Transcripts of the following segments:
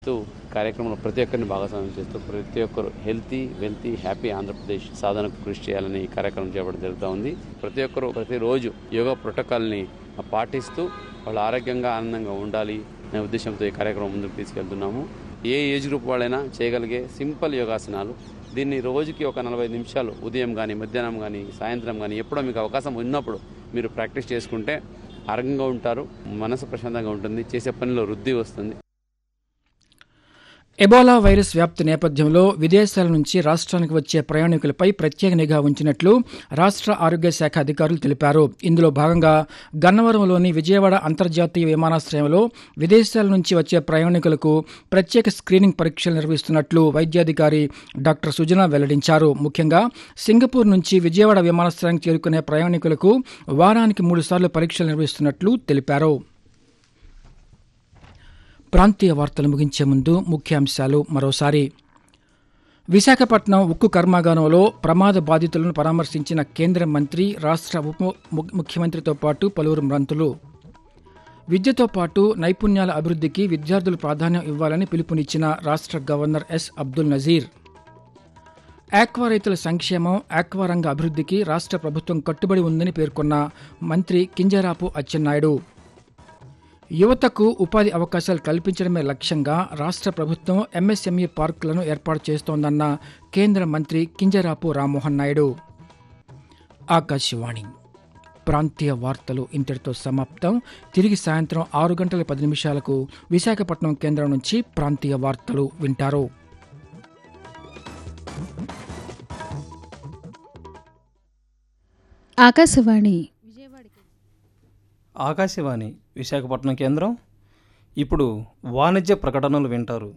చేస్తూ కార్యక్రమంలో ప్రతి ఒక్కరిని భాగస్వామ్యం చేస్తూ ప్రతి ఒక్కరు హెల్తీ వెల్తీ హ్యాపీ ఆంధ్రప్రదేశ్ సాధనకు కృషి చేయాలని ఈ కార్యక్రమం చేపట్టడం జరుగుతూ ఉంది ప్రతి ఒక్కరు ప్రతిరోజు యోగా ప్రోటోకాల్ని పాటిస్తూ వాళ్ళు ఆరోగ్యంగా ఆనందంగా ఉండాలి అనే ఉద్దేశంతో ఈ కార్యక్రమం ముందుకు తీసుకెళ్తున్నాము ఏ ఏజ్ గ్రూప్ వాళ్ళైనా చేయగలిగే సింపుల్ యోగాసనాలు దీన్ని రోజుకి ఒక నలభై నిమిషాలు ఉదయం కానీ మధ్యాహ్నం కానీ సాయంత్రం కానీ ఎప్పుడో మీకు అవకాశం ఉన్నప్పుడు మీరు ప్రాక్టీస్ చేసుకుంటే ఆరోగ్యంగా ఉంటారు మనసు ప్రశాంతంగా ఉంటుంది చేసే పనిలో వృద్ధి వస్తుంది ఎబోలా వైరస్ వ్యాప్తి నేపథ్యంలో విదేశాల నుంచి రాష్ట్రానికి వచ్చే ప్రయాణికులపై ప్రత్యేక నిఘా ఉంచినట్లు రాష్ట్ర ఆరోగ్య శాఖ అధికారులు తెలిపారు ఇందులో భాగంగా గన్నవరంలోని విజయవాడ అంతర్జాతీయ విమానాశ్రయంలో విదేశాల నుంచి వచ్చే ప్రయాణికులకు ప్రత్యేక స్క్రీనింగ్ పరీక్షలు నిర్వహిస్తున్నట్లు వైద్యాధికారి డాక్టర్ సుజన వెల్లడించారు ముఖ్యంగా సింగపూర్ నుంచి విజయవాడ విమానాశ్రయానికి చేరుకునే ప్రయాణికులకు వారానికి మూడు సార్లు పరీక్షలు నిర్వహిస్తున్నట్లు తెలిపారు ప్రాంతీయ వార్తలు ముగించే ముందు ముఖ్యాంశాలు మరోసారి విశాఖపట్నం ఉక్కు కర్మాగారంలో ప్రమాద బాధితులను పరామర్శించిన కేంద్ర మంత్రి రాష్ట్ర ఉప ము- ముఖ్యమంత్రితో పాటు పలువురు మంత్రులు విద్యతో పాటు నైపుణ్యాల అభివృద్ధికి విద్యార్థులు ప్రాధాన్యం ఇవ్వాలని పిలుపునిచ్చిన రాష్ట్ర governor S Abdul Nazeer aqua రైతుల సంక్షేమం ఆక్వా రంగ అభివృద్ధికి రాష్ట్ర ప్రభుత్వం కట్టుబడి ఉందని పేర్కొన్న మంత్రి కింజరాపు అచ్చెన్నాయుడు యువతకు ఉపాధి అవకాశాలు కల్పించడమే లక్ష్యంగా రాష్ట్ర ప్రభుత్వం ఎంఎస్ఎంఈ పార్కులను ఏర్పాటు చేస్తోందన్న కేంద్ర మంత్రి కింజరాపు రామ్మోహన్ నాయుడు ఆకాశవాణి ప్రాంతీయ వార్తలు ఇంతటితో సమాప్తం తిరిగి సాయంత్రం ఆరు గంటల పది నిమిషాలకు విశాఖపట్నం కేంద్రం నుంచి ప్రాంతీయ వార్తలు వింటారు ఆకాశవాణి ఆకాశవాణి విశాఖపట్నం కేంద్రం ఇప్పుడు వాణిజ్య ప్రకటనలు వింటారు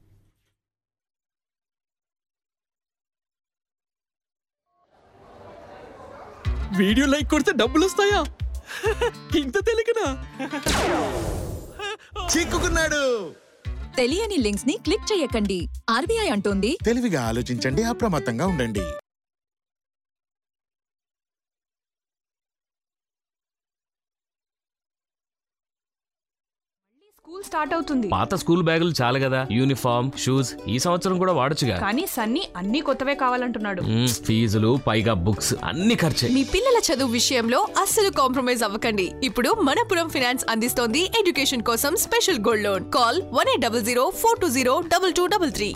వీడియో లైక్ కొడితే డబ్బులు వస్తాయా ఇంత తెలియకనా చిక్కుకున్నాడు తెలియని లింక్స్ ని క్లిక్ చేయకండి ఆర్బీఐ అంటోంది తెలివిగా ఆలోచించండి అప్రమత్తంగా ఉండండి స్కూల్ స్టార్ట్ అవుతుంది పాత స్కూల్ బ్యాగులు చాలు కదా యూనిఫామ్ షూస్ ఈ సంవత్సరం కూడా వాడొచ్చుగా కానీ సన్నీ అన్ని కొత్తవే కావాలంటున్నాడు మ్మ్, ఫీజులు పైగా బుక్స్ అన్ని ఖర్చే మీ పిల్లల చదువు విషయంలో అస్సలు కాంప్రమైజ్ అవ్వకండి ఇప్పుడు మనపురం ఫినాన్స్ అందిస్తోంది ఎడ్యుకేషన్ కోసం special gold loan call one eight double zero four two zero double two double three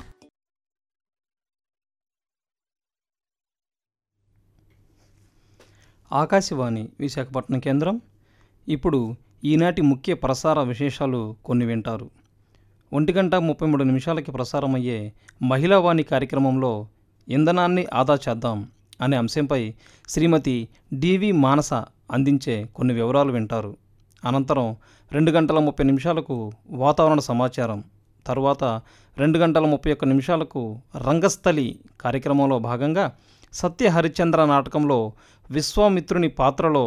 Akashvani Visakhapatnam కేంద్రం ఇప్పుడు ఈనాటి ముఖ్య ప్రసార విశేషాలు కొన్ని వింటారు ఒంటి గంట ముప్పై మూడు నిమిషాలకి ప్రసారమయ్యే మహిళా వాణి కార్యక్రమంలో ఇంధనాన్ని ఆదా చేద్దాం అనే అంశంపై శ్రీమతి డివి మానస అందించే కొన్ని వివరాలు వింటారు అనంతరం రెండు గంటల ముప్పై నిమిషాలకు వాతావరణ సమాచారం తరువాత రెండు గంటల ముప్పై ఒక్క నిమిషాలకు రంగస్థలి కార్యక్రమంలో భాగంగా సత్య హరిశ్చంద్ర నాటకంలో విశ్వామిత్రుని పాత్రలో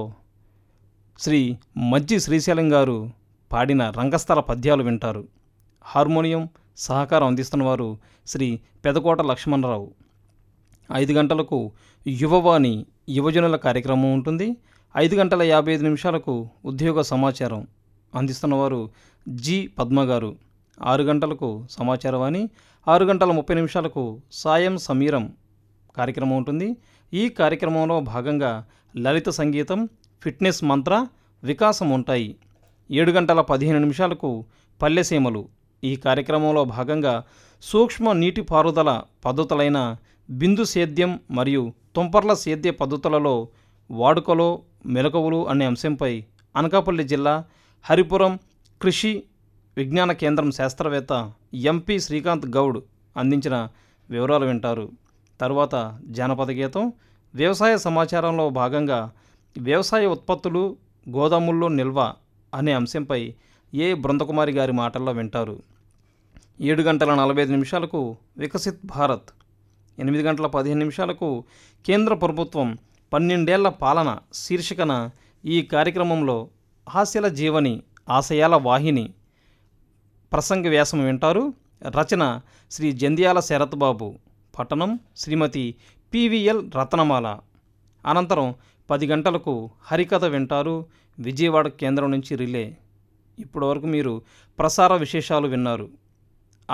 శ్రీ మజ్జి శ్రీశైలం గారు పాడిన రంగస్థల పద్యాలు వింటారు హార్మోనియం సహకారం అందిస్తున్నవారు శ్రీ పెదకోట లక్ష్మణరావు ఐదు గంటలకు యువవాణి యువజనుల కార్యక్రమం ఉంటుంది ఐదు గంటల యాభై ఐదు నిమిషాలకు ఉద్యోగ సమాచారం అందిస్తున్నవారు జి పద్మ గారు ఆరు గంటలకు సమాచారవాణి ఆరు గంటల ముప్పై నిమిషాలకు సాయం సమీరం కార్యక్రమం ఉంటుంది ఈ కార్యక్రమంలో భాగంగా లలిత సంగీతం ఫిట్నెస్ మంత్ర వికాసం ఉంటాయి ఏడు గంటల పదిహేను నిమిషాలకు పల్లెసీమలు ఈ కార్యక్రమంలో భాగంగా సూక్ష్మ నీటిపారుదల పద్ధతులైన బిందు సేద్యం మరియు తుంపర్ల సేద్య పద్ధతులలో వాడుకలో మెలకువలు అనే అంశంపై అనకాపల్లి జిల్లా హరిపురం కృషి విజ్ఞాన కేంద్రం శాస్త్రవేత్త ఎంపి శ్రీకాంత్ గౌడ్ అందించిన వివరాలు వింటారు తర్వాత జానపద గీతం వ్యవసాయ సమాచారంలో భాగంగా వ్యవసాయ ఉత్పత్తులు గోదాముల్లో నిల్వ అనే అంశంపై ఏ బృందకుమారి గారి మాటల్లో వింటారు ఏడు గంటల నలభై ఐదు నిమిషాలకు వికసిత్ భారత్ ఎనిమిది గంటల పదిహేను నిమిషాలకు కేంద్ర ప్రభుత్వం పన్నెండేళ్ల పాలన శీర్షికన ఈ కార్యక్రమంలో హాస్యల జీవని ఆశయాల వాహిని ప్రసంగ వ్యాసం వింటారు రచన శ్రీ జంధ్యాల శరత్ బాబు పట్టణం శ్రీమతి పివిఎల్ రత్నమాల అనంతరం పది గంటలకు హరికథ వింటారు విజయవాడ కేంద్రం నుంచి రిలే ఇప్పటివరకు మీరు ప్రసార విశేషాలు విన్నారు